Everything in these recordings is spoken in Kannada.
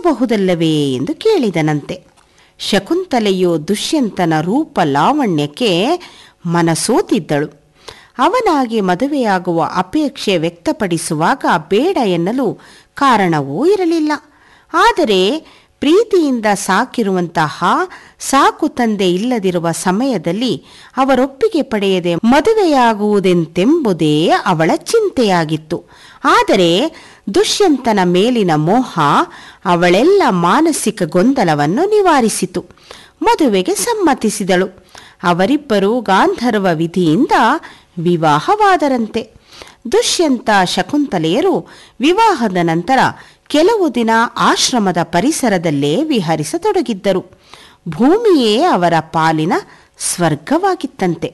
ತೋರಿಸಬಹುದಲ್ಲವೇ ಎಂದು ಕೇಳಿದನಂತೆ ಶಕುಂತಲೆಯು ದುಷ್ಯಂತನ ರೂಪ ಲಾವಣ್ಯಕ್ಕೆ ಮನಸೋತಿದ್ದಳು ಅವನಾಗಿ ಮದುವೆಯಾಗುವ ಅಪೇಕ್ಷೆ ವ್ಯಕ್ತಪಡಿಸುವಾಗ ಬೇಡ ಎನ್ನಲು ಕಾರಣವೂ ಇರಲಿಲ್ಲ ಆದರೆ ಪ್ರೀತಿಯಿಂದ ಸಾಕಿರುವಂತಹ ಸಾಕು ತಂದೆ ಇಲ್ಲದಿರುವ ಸಮಯದಲ್ಲಿ ಅವರೊಪ್ಪಿಗೆ ಪಡೆಯದೆ ಮದುವೆಯಾಗುವುದೆಂತೆಂಬುದೇ ಅವಳ ಚಿಂತೆಯಾಗಿತ್ತು ಆದರೆ ದುಷ್ಯಂತನ ಮೇಲಿನ ಮೋಹ ಅವಳೆಲ್ಲ ಮಾನಸಿಕ ಗೊಂದಲವನ್ನು ನಿವಾರಿಸಿತು ಮದುವೆಗೆ ಸಮ್ಮತಿಸಿದಳು ಅವರಿಬ್ಬರು ಗಾಂಧರ್ವ ವಿಧಿಯಿಂದ ವಿವಾಹವಾದರಂತೆ ದುಷ್ಯಂತ ಶಕುಂತಲೆಯರು ವಿವಾಹದ ನಂತರ ಕೆಲವು ದಿನ ಆಶ್ರಮದ ಪರಿಸರದಲ್ಲೇ ವಿಹರಿಸತೊಡಗಿದ್ದರು ಭೂಮಿಯೇ ಅವರ ಪಾಲಿನ ಸ್ವರ್ಗವಾಗಿತ್ತಂತೆ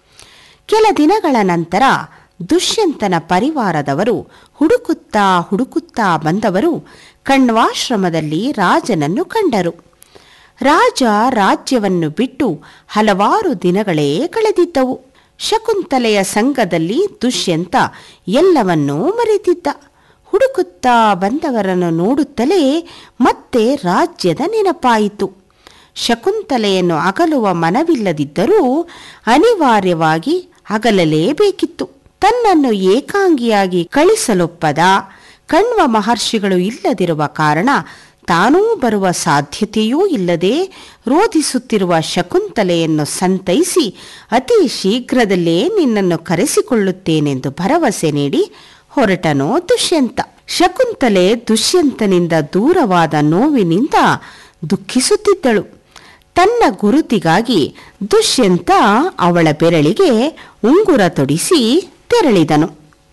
ಕೆಲ ದಿನಗಳ ನಂತರ ದುಷ್ಯಂತನ ಪರಿವಾರದವರು ಹುಡುಕುತ್ತಾ ಹುಡುಕುತ್ತಾ ಬಂದವರು ಕಣ್ವಾಶ್ರಮದಲ್ಲಿ ರಾಜನನ್ನು ಕಂಡರು ರಾಜ ರಾಜ್ಯವನ್ನು ಬಿಟ್ಟು ಹಲವಾರು ದಿನಗಳೇ ಕಳೆದಿದ್ದವು ಶಕುಂತಲೆಯ ಸಂಘದಲ್ಲಿ ದುಷ್ಯಂತ ಎಲ್ಲವನ್ನೂ ಮರೆತಿದ್ದ ಹುಡುಕುತ್ತಾ ಬಂದವರನ್ನು ನೋಡುತ್ತಲೇ ಮತ್ತೆ ರಾಜ್ಯದ ನೆನಪಾಯಿತು ಶಕುಂತಲೆಯನ್ನು ಅಗಲುವ ಮನವಿಲ್ಲದಿದ್ದರೂ ಅನಿವಾರ್ಯವಾಗಿ ಅಗಲಲೇಬೇಕಿತ್ತು ತನ್ನನ್ನು ಏಕಾಂಗಿಯಾಗಿ ಕಳಿಸಲೊಪ್ಪದ ಕಣ್ವ ಮಹರ್ಷಿಗಳು ಇಲ್ಲದಿರುವ ಕಾರಣ ತಾನೂ ಬರುವ ಸಾಧ್ಯತೆಯೂ ಇಲ್ಲದೆ ರೋಧಿಸುತ್ತಿರುವ ಶಕುಂತಲೆಯನ್ನು ಸಂತೈಸಿ ಅತಿ ಶೀಘ್ರದಲ್ಲೇ ನಿನ್ನನ್ನು ಕರೆಸಿಕೊಳ್ಳುತ್ತೇನೆಂದು ಭರವಸೆ ನೀಡಿ ಹೊರಟನೋ ದುಷ್ಯಂತ ಶಕುಂತಲೆ ದುಷ್ಯಂತನಿಂದ ದೂರವಾದ ನೋವಿನಿಂದ ದುಃಖಿಸುತ್ತಿದ್ದಳು ತನ್ನ ಗುರುತಿಗಾಗಿ ದುಷ್ಯಂತ ಅವಳ ಬೆರಳಿಗೆ ಉಂಗುರ ತೊಡಿಸಿ ತೆರಳಿದನು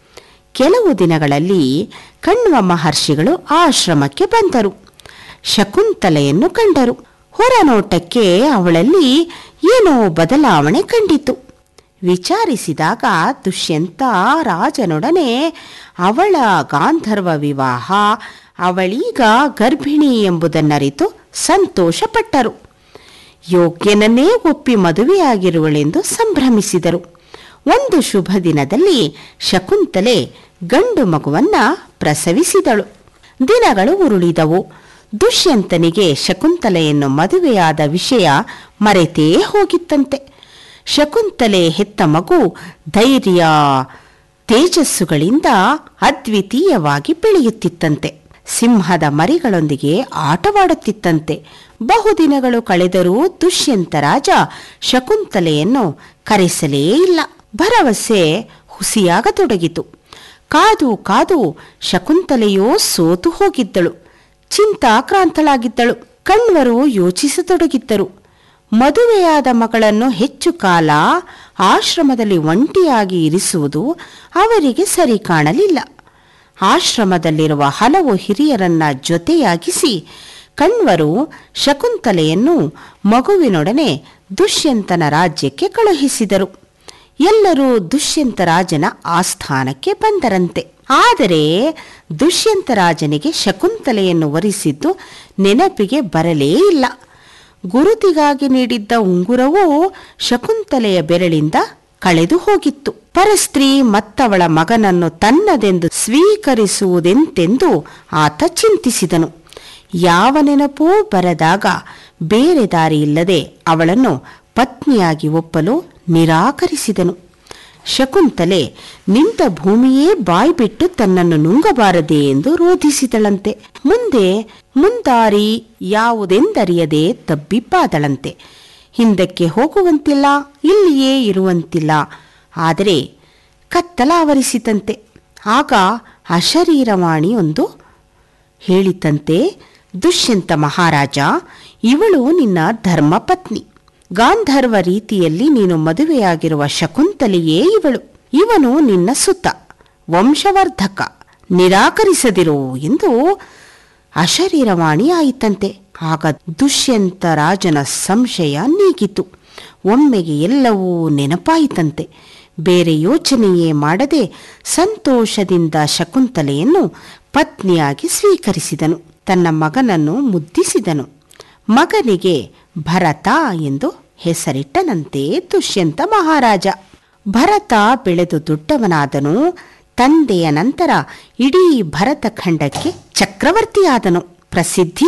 ಕೆಲವು ದಿನಗಳಲ್ಲಿ ಕಣ್ವ ಮಹರ್ಷಿಗಳು ಆಶ್ರಮಕ್ಕೆ ಬಂದರು ಶಕುಂತಲೆಯನ್ನು ಕಂಡರು ಹೊರನೋಟಕ್ಕೆ ಅವಳಲ್ಲಿ ಏನೋ ಬದಲಾವಣೆ ಕಂಡಿತು ವಿಚಾರಿಸಿದಾಗ ದುಷ್ಯಂತ ರಾಜನೊಡನೆ ಅವಳ ಗಾಂಧರ್ವ ವಿವಾಹ ಅವಳೀಗ ಗರ್ಭಿಣಿ ಎಂಬುದನ್ನರಿತು ಸಂತೋಷಪಟ್ಟರು ಯೋಗ್ಯನನ್ನೇ ಒಪ್ಪಿ ಮದುವೆಯಾಗಿರುವಳೆಂದು ಸಂಭ್ರಮಿಸಿದರು ಒಂದು ಶುಭ ದಿನದಲ್ಲಿ ಶಕುಂತಲೆ ಗಂಡು ಮಗುವನ್ನ ಪ್ರಸವಿಸಿದಳು ದಿನಗಳು ಉರುಳಿದವು ದುಷ್ಯಂತನಿಗೆ ಶಕುಂತಲೆಯನ್ನು ಮದುವೆಯಾದ ವಿಷಯ ಮರೆತೇ ಹೋಗಿತ್ತಂತೆ ಶಕುಂತಲೆ ಹೆತ್ತ ಮಗು ಧೈರ್ಯ ತೇಜಸ್ಸುಗಳಿಂದ ಅದ್ವಿತೀಯವಾಗಿ ಬೆಳೆಯುತ್ತಿತ್ತಂತೆ ಸಿಂಹದ ಮರಿಗಳೊಂದಿಗೆ ಆಟವಾಡುತ್ತಿತ್ತಂತೆ ಬಹುದಿನಗಳು ಕಳೆದರೂ ದುಷ್ಯಂತ ರಾಜ ಶಕುಂತಲೆಯನ್ನು ಕರೆಸಲೇ ಇಲ್ಲ ಭರವಸೆ ಹುಸಿಯಾಗತೊಡಗಿತು ಕಾದು ಕಾದು ಶಕುಂತಲೆಯೋ ಸೋತು ಹೋಗಿದ್ದಳು ಚಿಂತಾಕ್ರಾಂತಳಾಗಿದ್ದಳು ಕಣ್ವರು ಯೋಚಿಸತೊಡಗಿದ್ದರು ಮದುವೆಯಾದ ಮಗಳನ್ನು ಹೆಚ್ಚು ಕಾಲ ಆಶ್ರಮದಲ್ಲಿ ಒಂಟಿಯಾಗಿ ಇರಿಸುವುದು ಅವರಿಗೆ ಸರಿ ಕಾಣಲಿಲ್ಲ ಆಶ್ರಮದಲ್ಲಿರುವ ಹಲವು ಹಿರಿಯರನ್ನ ಜೊತೆಯಾಗಿಸಿ ಕಣ್ವರು ಶಕುಂತಲೆಯನ್ನು ಮಗುವಿನೊಡನೆ ದುಷ್ಯಂತನ ರಾಜ್ಯಕ್ಕೆ ಕಳುಹಿಸಿದರು ಎಲ್ಲರೂ ದುಷ್ಯಂತ ರಾಜನ ಆಸ್ಥಾನಕ್ಕೆ ಬಂದರಂತೆ ಆದರೆ ದುಷ್ಯಂತ ರಾಜನಿಗೆ ಶಕುಂತಲೆಯನ್ನು ವರಿಸಿದ್ದು ನೆನಪಿಗೆ ಬರಲೇ ಇಲ್ಲ ಗುರುತಿಗಾಗಿ ನೀಡಿದ್ದ ಉಂಗುರವೂ ಶಕುಂತಲೆಯ ಬೆರಳಿಂದ ಕಳೆದು ಹೋಗಿತ್ತು ಪರಸ್ತ್ರೀ ಮತ್ತವಳ ಮಗನನ್ನು ತನ್ನದೆಂದು ಸ್ವೀಕರಿಸುವುದೆಂತೆಂದು ಆತ ಚಿಂತಿಸಿದನು ಯಾವ ನೆನಪೂ ಬರದಾಗ ಬೇರೆ ದಾರಿಯಿಲ್ಲದೆ ಅವಳನ್ನು ಪತ್ನಿಯಾಗಿ ಒಪ್ಪಲು ನಿರಾಕರಿಸಿದನು ಶಕುಂತಲೆ ನಿಂತ ಭೂಮಿಯೇ ಬಾಯ್ಬಿಟ್ಟು ತನ್ನನ್ನು ನುಂಗಬಾರದೆ ಎಂದು ರೋಧಿಸಿದಳಂತೆ ಮುಂದೆ ಮುಂದಾರಿ ಯಾವುದೆಂದರಿಯದೆ ತಬ್ಬಿಬ್ಬಾದಳಂತೆ ಹಿಂದಕ್ಕೆ ಹೋಗುವಂತಿಲ್ಲ ಇಲ್ಲಿಯೇ ಇರುವಂತಿಲ್ಲ ಆದರೆ ಕತ್ತಲ ಆವರಿಸಿತಂತೆ ಆಗ ಅಶರೀರವಾಣಿಯೊಂದು ಹೇಳಿತಂತೆ ದುಷ್ಯಂತ ಮಹಾರಾಜ ಇವಳು ನಿನ್ನ ಧರ್ಮಪತ್ನಿ ಗಾಂಧರ್ವ ರೀತಿಯಲ್ಲಿ ನೀನು ಮದುವೆಯಾಗಿರುವ ಶಕುಂತಲೆಯೇ ಇವಳು ಇವನು ನಿನ್ನ ಸುತ್ತ ವಂಶವರ್ಧಕ ನಿರಾಕರಿಸದಿರು ಎಂದು ಅಶರೀರವಾಣಿ ಆಯಿತಂತೆ ಆಗ ದುಷ್ಯಂತ ರಾಜನ ಸಂಶಯ ನೀಗಿತು ಒಮ್ಮೆಗೆ ಎಲ್ಲವೂ ನೆನಪಾಯಿತಂತೆ ಬೇರೆ ಯೋಚನೆಯೇ ಮಾಡದೆ ಸಂತೋಷದಿಂದ ಶಕುಂತಲೆಯನ್ನು ಪತ್ನಿಯಾಗಿ ಸ್ವೀಕರಿಸಿದನು ತನ್ನ ಮಗನನ್ನು ಮುದ್ದಿಸಿದನು ಮಗನಿಗೆ ಭರತ ಎಂದು ಹೆಸರಿಟ್ಟನಂತೆ ದುಷ್ಯಂತ ಮಹಾರಾಜ ಭರತ ಬೆಳೆದು ದೊಡ್ಡವನಾದನು ತಂದೆಯ ನಂತರ ಇಡೀ ಭರತ ಖಂಡಕ್ಕೆ ಚಕ್ರವರ್ತಿಯಾದನು ಪ್ರಸಿದ್ಧಿ